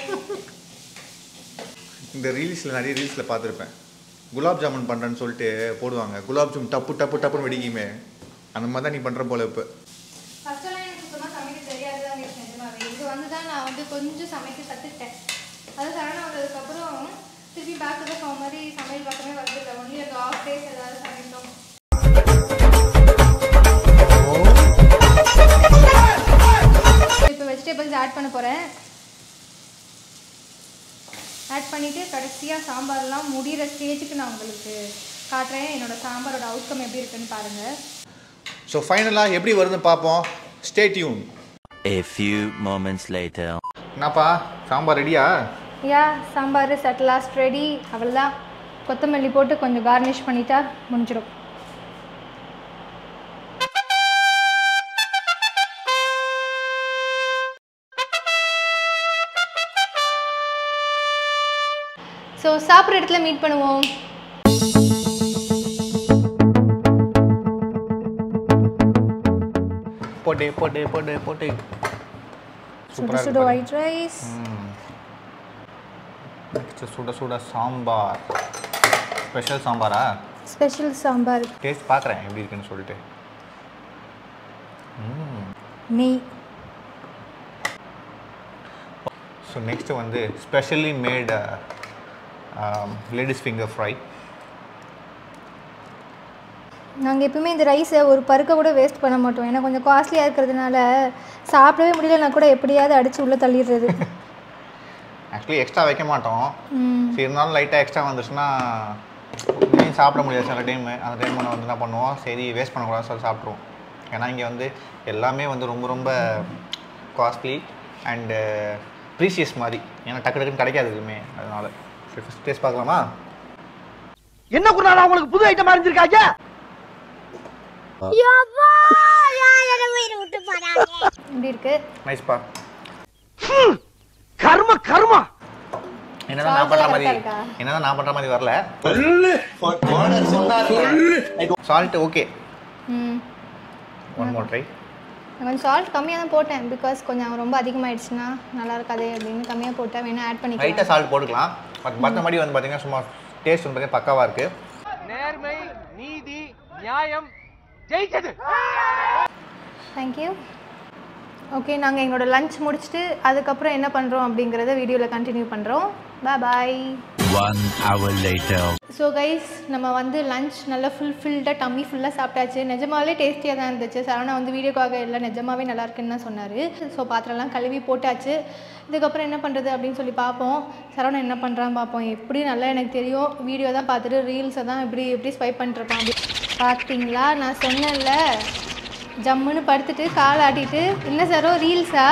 இந்த ரீல்ஸில் நிறைய ரீல்ஸில் பார்த்துருப்பேன் குலாப் ஜாமுன் பண்ணுறேன்னு சொல்லிட்டு போடுவாங்க குலாப் ஜாமுன் டப்பு டப்பு டப்புன்னு வெடிக்குமே அந்த மாதிரி தான் நீ பண்ணுற போல இப்போ ஃபர்ஸ்டெல்லாம் எனக்கு சுத்தமாக சமைக்க தெரியாது தான் நிஜமாவே இது வந்து தான் நான் வந்து கொஞ்சம் சமைக்க கற்றுக்கிட்டேன் அது சரணா வந்ததுக்கப்புறம் திருப்பி பேக் டு ஃபார்ம் மாதிரி சமையல் பக்கமே வரதில்லை ஒன்லி அந்த ஆஃப் டேஸ் ஏதாவது சமைத்தோம் பண்ணிவிட்டு கடைசியாக சாம்பார்லாம் முடிகிற ஸ்டேஜுக்கு நான் உங்களுக்கு காட்டுறேன் என்னோட சாம்பாரோட அவுட்கம் எப்படி இருக்குன்னு பாருங்கள் ஸோ ஃபைனலாக எப்படி வருதுன்னு பார்ப்போம் stay tune A few moments later. என்னப்பா சாம்பார் ரெடியா யா சாம்பார் சட் லாஸ்ட் ரெடி அவ்வளோதான் கொத்தமல்லி போட்டு கொஞ்சம் கார்னிஷ் பண்ணிட்டா முடிஞ்சிடும் ஸோ சாப்பிட்ற இடத்துல மீட் பண்ணுவோம் போட்டு போட்டு போட்டு போட்டு சுட சுட ஒயிட் ரைஸ் நெக்ஸ்ட் சுட சுட சாம்பார் ஸ்பெஷல் சாம்பாரா ஸ்பெஷல் சாம்பார் டேஸ்ட் பார்க்குறேன் எப்படி இருக்குன்னு சொல்லிட்டு நெய் ஸோ நெக்ஸ்ட்டு வந்து specially made ladies finger fry நாங்கள் எப்பவுமே இந்த ரைஸை ஒரு பருக்க கூட வேஸ்ட் பண்ண மாட்டோம் ஏன்னா கொஞ்சம் காஸ்ட்லியாக இருக்கிறதுனால சாப்பிடவே முடியலன்னா கூட எப்படியாவது அடித்து உள்ளே தள்ளிடுறது ஆக்சுவலி எக்ஸ்ட்ரா வைக்க மாட்டோம் ம் சரி இருந்தாலும் லைட்டாக எக்ஸ்ட்ரா வந்துச்சுன்னா இனியும் சாப்பிட முடியாது சில டைம் அந்த டைம் நம்ம வந்து என்ன பண்ணுவோம் சரி வேஸ்ட் பண்ணக்கூடாது சொல்லி சாப்பிட்ருவோம் ஏன்னா இங்கே வந்து எல்லாமே வந்து ரொம்ப ரொம்ப காஸ்ட்லி அண்டு ப்ரீசியஸ் மாதிரி ஏன்னா டக்கு டக்குன்னு கிடைக்காது எதுவுமே அதனால சரி ஃபஸ்ட் டேஸ்ட் பார்க்கலாமா என்ன குருநாதா உங்களுக்கு புது ஐட்டம் அறிஞ்சிருக்காங்க இப்படி இருக்குது நைஸ்ப்பா கர்ம கர்மா என்னதான் நான் பண்ணுற மாதிரி correct ஆ இருக்கா? என்னதான் நான் பண்ணுற மாதிரி வரல சால்ட் ஓகே ம் ஒன் மோர் ட்ரை நான் கொஞ்சம் சால்ட் கம்மியாக தான் போட்டேன் பிகாஸ் கொஞ்சம் ரொம்ப அதிகமாகிடுச்சுன்னா நல்லா இருக்காதே அப்படின்னு கம்மியாக போட்டேன் வேணால் ஆட் பண்ணிக்கலாம் லைட்டாக சால்ட் போட்டுக்கலாம் பட் மற்றபடி வந்து பார்த்தீங்கன்னா சும்மா டேஸ்ட் வந்து பார்த்தீங்கன்னா பக்காவாக இருக்குது நேர்மை நீதி நியாயம் ஜெயிச்சது தேங்க்யூ ஓகே நாங்கள் எங்களோட லஞ்ச் முடிச்சுட்டு அதுக்கப்புறம் என்ன பண்ணுறோம் அப்படிங்கிறத வீடியோவில் கண்டினியூ பண்ணுறோம் bye One hour later. So guys நம்ம வந்து லஞ்ச் நல்லா ஃபுல் ஃபில்டாக டம்மி ஃபுல்லாக சாப்பிட்டாச்சு நிஜமாவே டேஸ்டியாக தான் இருந்துச்சு சரவணா வந்து வீடியோக்காக இல்லை நிஜமாவே நல்லா இருக்குன்னு தான் சொன்னார் ஸோ பாத்திரம்லாம் கழுவி போட்டாச்சு இதுக்கப்புறம் என்ன பண்ணுறது அப்படின்னு சொல்லி பார்ப்போம் சரவணா என்ன பண்ணுறான்னு பார்ப்போம் எப்படி நல்லா எனக்கு தெரியும் வீடியோ தான் பார்த்துட்டு ரீல்ஸை தான் இப்படி எப்படி ஸ்வைப் பண்ணிருப்பான் அப்படி பார்த்தீங்களா நான் சொன்னேன்ல ஜம்முன்னு படுத்துட்டு கால் ஆட்டிட்டு என்ன சரோ ரீல்ஸா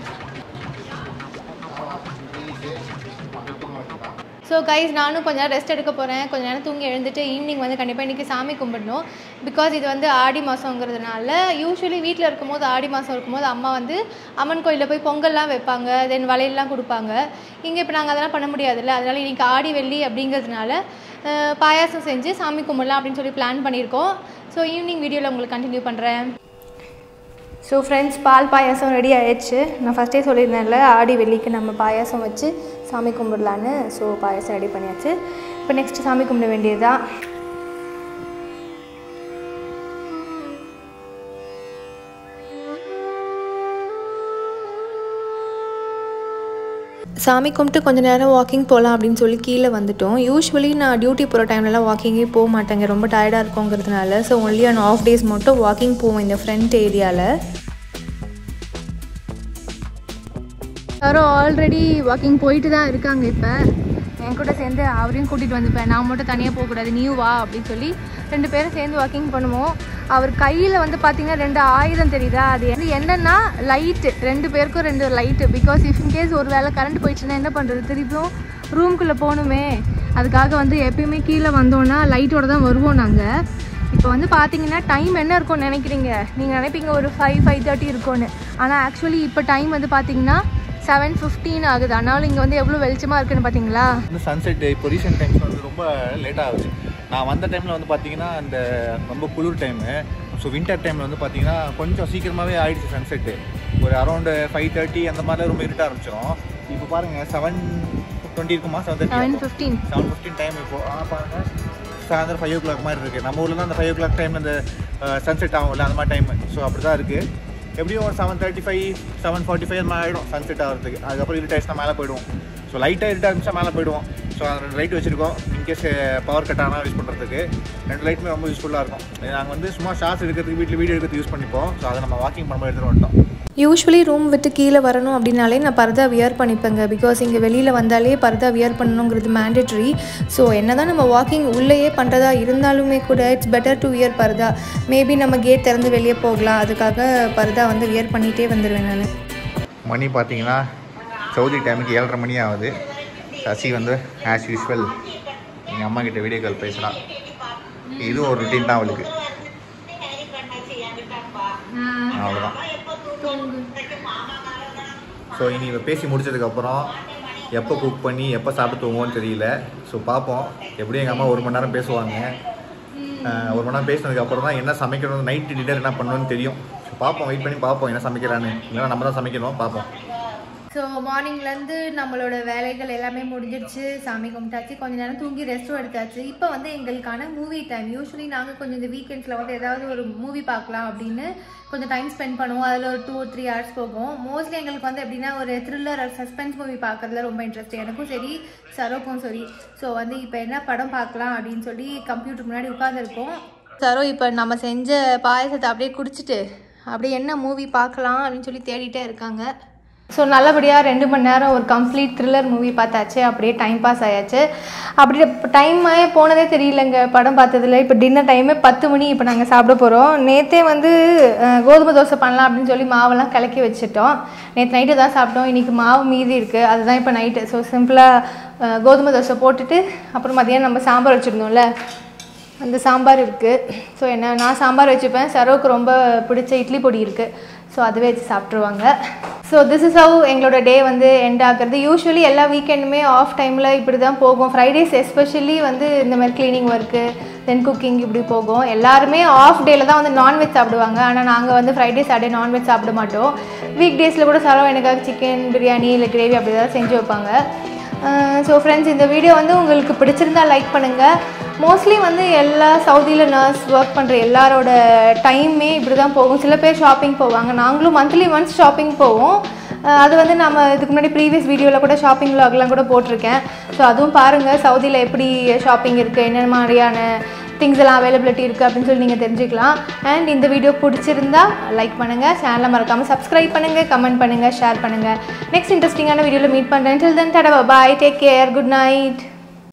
ஸோ கைஸ் நானும் கொஞ்ச நேரம் ரெஸ்ட் எடுக்க போகிறேன் கொஞ்ச நேரம் தூங்கி எழுந்துட்டு ஈவினிங் வந்து கண்டிப்பாக இன்றைக்கி சாமி கும்பிடணும் பிகாஸ் இது வந்து ஆடி மாதங்கிறதுனால யூஸ்வலி வீட்டில் இருக்கும்போது ஆடி மாதம் இருக்கும்போது அம்மா வந்து அம்மன் கோயிலில் போய் பொங்கல்லாம் வைப்பாங்க தென் வளையல்லாம் கொடுப்பாங்க இங்கே இப்போ நாங்கள் அதெல்லாம் பண்ண முடியாதுல்ல அதனால் இன்றைக்கி ஆடி வெள்ளி அப்படிங்கிறதுனால அஹ், பாயாசம் செஞ்சு சாமி கும்பிடலாம் அப்படின்னு சொல்லி பிளான் பண்ணியிருக்கோம் ஸோ ஈவினிங் வீடியோவில் உங்களுக்கு கண்டினியூ பண்ணுறேன் ஸோ ஃப்ரெண்ட்ஸ் பால் பாயாசம் ரெடி ஆயிடுச்சு நான் ஃபஸ்ட்டே சொல்லியிருந்தேன்ல ஆடி வெள்ளிக்கு நம்ம பாயாசம் வச்சு சாமி கும்பிடலான்னு ஸோ பாயாசம் ரெடி பண்ணியாச்சு இப்போ நெக்ஸ்ட் சாமி கும்பிட வேண்டியதுதான் சாமி கும்பிட்டு கொஞ்ச நேரம் வாக்கிங் போகலாம் அப்படின்னு சொல்லி கீழே வந்துட்டோம் யூஸ்வலி நான் டியூட்டி போகிற டைம்லலாம் வாக்கிங்கே போக மாட்டேங்க ரொம்ப டயர்டாக இருக்குங்கிறதுனால so only on off days மட்டும் வாக்கிங் போவோம் இந்த ஃப்ரண்ட் ஏரியாவில் யாரும் ஆல்ரெடி வாக்கிங் போயிட்டு தான் இருக்காங்க இப்போ என் கூட சேர்ந்து அவரையும் கூட்டிகிட்டு வந்துப்பேன் நான் மட்டும் தனியாக போகக்கூடாது நீயும் வா அப்படின்னு சொல்லி ரெண்டு பேரும் சேர்ந்து வாக்கிங் பண்ணுவோம் அவர் கையில் வந்து பார்த்தீங்கன்னா ரெண்டு ஆயுதம் தெரியுதா அது வந்து என்னன்னா லைட்டு ரெண்டு பேருக்கும் ரெண்டு லைட்டு பிகாஸ் இஃப் இன்கேஸ் ஒரு வேளை கரண்ட் போயிடுச்சுன்னா என்ன பண்ணுறது திருப்பியும் ரூம்குள்ளே போகணுமே அதுக்காக வந்து எப்பயுமே கீழே வந்தோன்னா லைட்டோட தான் வருவோம் நாங்கள் இப்போ வந்து பார்த்தீங்கன்னா டைம் என்ன இருக்கும்னு நினைக்கிறீங்க நீங்கள் நினைப்பீங்க ஒரு ஃபைவ் ஃபைவ் தேர்ட்டி இருக்கும்னு ஆனால் ஆக்சுவலி இப்போ டைம் வந்து பார்த்தீங்கன்னா செவன் ஃபிஃப்டீன் ஆகுது ஆனாலும் இங்கே வந்து எவ்வளோ வெளிச்சமாக இருக்குன்னு பார்த்தீங்களா வந்து சன்செட் இப்போ ரீசெண்ட் டைம்ஸ் வந்து ரொம்ப லேட் ஆகுது நான் வந்த டைமில் வந்து பார்த்தீங்கன்னா அந்த ரொம்ப குளிர் டைமு ஸோ வின்டர் டைமில் வந்து பார்த்தீங்கன்னா கொஞ்சம் சீக்கிரமாகவே ஆயிடுச்சு சன்செட்டு ஒரு அரௌண்டு ஃபைவ் தேர்ட்டி அந்த மாதிரிலாம் ரொம்ப இருட்ட ஆரம்பிச்சிடும் இப்போ பாருங்கள் செவன் டுவெண்ட்டி இருக்குமா seven seven thirty fifteen seven fifteen time இப்போ ஆ பாருங்கள் சாயந்தரம் ஃபைவ் ஓ கிளாக் மாதிரி இருக்குது நம்ம ஊரில் தான் அந்த ஃபைவ் ஓ கிளாக் டைமில் அந்த சன்செட் ஆகும்ல அந்த மாதிரி டைம் ஸோ அப்படி தான் இருக்குது எப்படியும் ஒரு seven thirty five seven forty five அந்த மாதிரி ஆகிடும் சன்செட் ஆகிறதுக்கு அதுக்கப்புறம் இருட்டாயிடுச்சுனா மேலே போயிடுவோம் ஸோ லைட்டாக இருட்டாக இருந்துச்சா மேலே போயிடுவோம் ஸோ அந்த ரெண்டு லைட் வச்சுருக்கோம் இன்கேஸ் பவர் கட் ஆனால் யூஸ் பண்ணுறதுக்கு ரெண்டு லைட்டுமே ரொம்ப யூஸ்ஃபுல்லாக இருக்கும் நாங்கள் வந்து சும்மா ஷார்ட்ஸ் எடுக்கிறதுக்கு வீட்டில் வீடியோ எடுக்கிறதுக்கு யூஸ் பண்ணிப்போம் ஸோ அதை நம்ம வாக்கிங் பண்ணும்போது எடுத்துகிட்டு வந்துட்டோம் யூஸ்வலி ரூம் விட்டு கீழே வரணும் அப்படின்னாலே நான் பர்தா வியர் பண்ணிப்பேங்க பிகாஸ் இங்கே வெளியில் வந்தாலே பர்தா வியர் பண்ணணுங்கிறது மேண்டேட்ரி ஸோ என்ன தான் நம்ம வாக்கிங் உள்ளேயே பண்ணுறதா இருந்தாலுமே கூட இட்ஸ் பெட்டர் டு வியர் பர்தா மேபி நம்ம கேட் திறந்து வெளியே போகலாம் அதுக்காக பர்தா வந்து வியர் பண்ணிகிட்டே வந்துடுவேன் நான் மணி பார்த்தீங்கன்னா சவுதி டைமுக்கு ஏழரை மணி ஆகுது சசி வந்து ஆஸ் யூஸ்வல் எங்கள் அம்மா கிட்ட வீடியோ கால் பேசுகிறான் இதுவும் ஒரு ருட்டீன் தான் அவளுக்கு அவ்வளோதான் ஸோ இனி இவ பேசி முடிச்சதுக்கப்புறம் எப்போ குக் பண்ணி எப்போ சாப்பிட்டு தூங்குவோன்னு தெரியல ஸோ பார்ப்போம் எப்படியும் எங்கள் அம்மா ஒரு மணி நேரம் பேசுவாங்க அஹ் ஒரு மணி நேரம் பேசினதுக்கப்புறம் தான் என்ன சமைக்கணும் நைட்டு டின்னர் என்ன பண்ணணும்னு தெரியும் ஸோ பார்ப்போம் வெயிட் பண்ணி பார்ப்போம் என்ன சமைக்கிறான்னு இல்லைன்னா நம்ம தான் சமைக்கணும் பார்ப்போம் ஸோ மார்னிங்லேருந்து நம்மளோட வேலைகள் எல்லாமே முடிஞ்சிடுச்சு சாமி கும்பிட்டாச்சு கொஞ்ச நேரம் தூங்கி ரெஸ்ட்டும் எடுத்தாச்சு இப்போ வந்து எங்களுக்கான மூவி டைம் யூஸ்வலி நாங்கள் கொஞ்சம் இந்த வீக்கெண்ட்ஸில் வந்து ஏதாவது ஒரு மூவி பார்க்கலாம் அப்படின்னு கொஞ்சம் டைம் ஸ்பெண்ட் பண்ணுவோம் அதில் ஒரு டூ த்ரீ ஹவர்ஸ் போகும் மோஸ்ட்லி எங்களுக்கு வந்து எப்படின்னா ஒரு த்ரில்லர் சஸ்பென்ஸ் மூவி பார்க்கறதுல ரொம்ப இன்ட்ரெஸ்ட் எனக்கும் சரி சரோக்கும் சரி ஸோ வந்து இப்போ என்ன படம் பார்க்கலாம் அப்படின்னு சொல்லி கம்ப்யூட்டர் முன்னாடி உட்காந்துருக்கோம் சரோ இப்போ நம்ம செஞ்ச பாயசத்தை அப்படியே குடிச்சிட்டு அப்படியே என்ன மூவி பார்க்கலாம் அப்படின்னு சொல்லி தேடிட்டே இருக்காங்க ஸோ நல்லபடியாக ரெண்டு மணி நேரம் ஒரு கம்ப்ளீட் த்ரில்லர் மூவி பார்த்தாச்சு அப்படியே டைம் பாஸ் ஆயாச்சு அப்படி டைமே போனதே தெரியலங்க படம் பார்த்ததுல இப்போ டின்னர் டைமே பத்து மணி இப்போ நாங்கள் சாப்பிட போகிறோம் நேற்றே வந்து அஹ், கோதுமை தோசை பண்ணலாம் அப்படின்னு சொல்லி மாவெல்லாம் கலக்கி வச்சுட்டோம் நேற்று நைட்டு தான் சாப்பிட்டோம் இன்றைக்கி மாவு மீதி இருக்குது அதுதான் இப்போ நைட்டு ஸோ சிம்பிளாக கோதுமை தோசை போட்டுட்டு அப்புறம் மதியானம் நம்ம சாம்பார் வச்சுருந்தோம்ல அந்த சாம்பார் இருக்குது ஸோ என்ன நான் சாம்பார் வச்சுப்பேன் சரோவுக்கு ரொம்ப பிடிச்ச இட்லி பொடி இருக்குது ஸோ அதுவே வச்சு சாப்பிட்ருவாங்க ஸோ திஸ் இஸ் ஹவு எங்களோட டே வந்து எண்ட் ஆகுறது யூஸ்வலி எல்லா வீக்கெண்டுமே ஆஃப் டைமில் இப்படி தான் போகும் ஃப்ரைடேஸ் எஸ்பெஷலி வந்து இந்த மாதிரி க்ளீனிங் ஒர்க்கு தென் குக்கிங் இப்படி போகும் எல்லாருமே ஆஃப் டேல தான் வந்து நான்வெஜ் சாப்பிடுவாங்க ஆனால் நாங்கள் வந்து ஃப்ரைடே சாட்டர்டே நான்வெஜ் சாப்பிட மாட்டோம் வீக் டேஸில் கூட சரோ எனக்காக சிக்கன் பிரியாணி இல்லை கிரேவி அப்படி ஏதாவது செஞ்சு வைப்பாங்க ஸோ ஃப்ரெண்ட்ஸ் இந்த வீடியோ வந்து உங்களுக்கு பிடிச்சிருந்தா லைக் பண்ணுங்கள் மோஸ்ட்லி வந்து எல்லா சவுதியில் நர்ஸ் ஒர்க் பண்ணுற எல்லாரோட டைமே இப்படி தான் போகும் சில பேர் ஷாப்பிங் போவாங்க நாங்களும் மந்த்லி ஒன்ஸ் ஷாப்பிங் போவோம் அஹ் அது வந்து நம்ம இதுக்கு முன்னாடி ப்ரீவியஸ் வீடியோவில் கூட ஷாப்பிங் vlogலாம் கூட போட்டிருக்கேன் ஸோ அதுவும் பாருங்கள் சவுதியில் எப்படி ஷாப்பிங் இருக்குது என்னென்ன மாதிரியான திங்ஸ் எல்லாம் அவைலபிலிட்டி இருக்குது அப்படின்னு சொல்லி நீங்கள் தெரிஞ்சுக்கலாம் அண்ட் இந்த வீடியோ பிடிச்சிருந்தா லைக் பண்ணுங்கள் சேனலை மறக்காமல் சப்ஸ்கிரைப் பண்ணுங்கள் கமெண்ட் பண்ணுங்கள் ஷேர் பண்ணுங்கள் நெக்ஸ்ட் இன்ட்ரெஸ்டிங்கான வீடியோவில் மீட் பண்ணுறேன் டில் தென் தடவை bye take care good night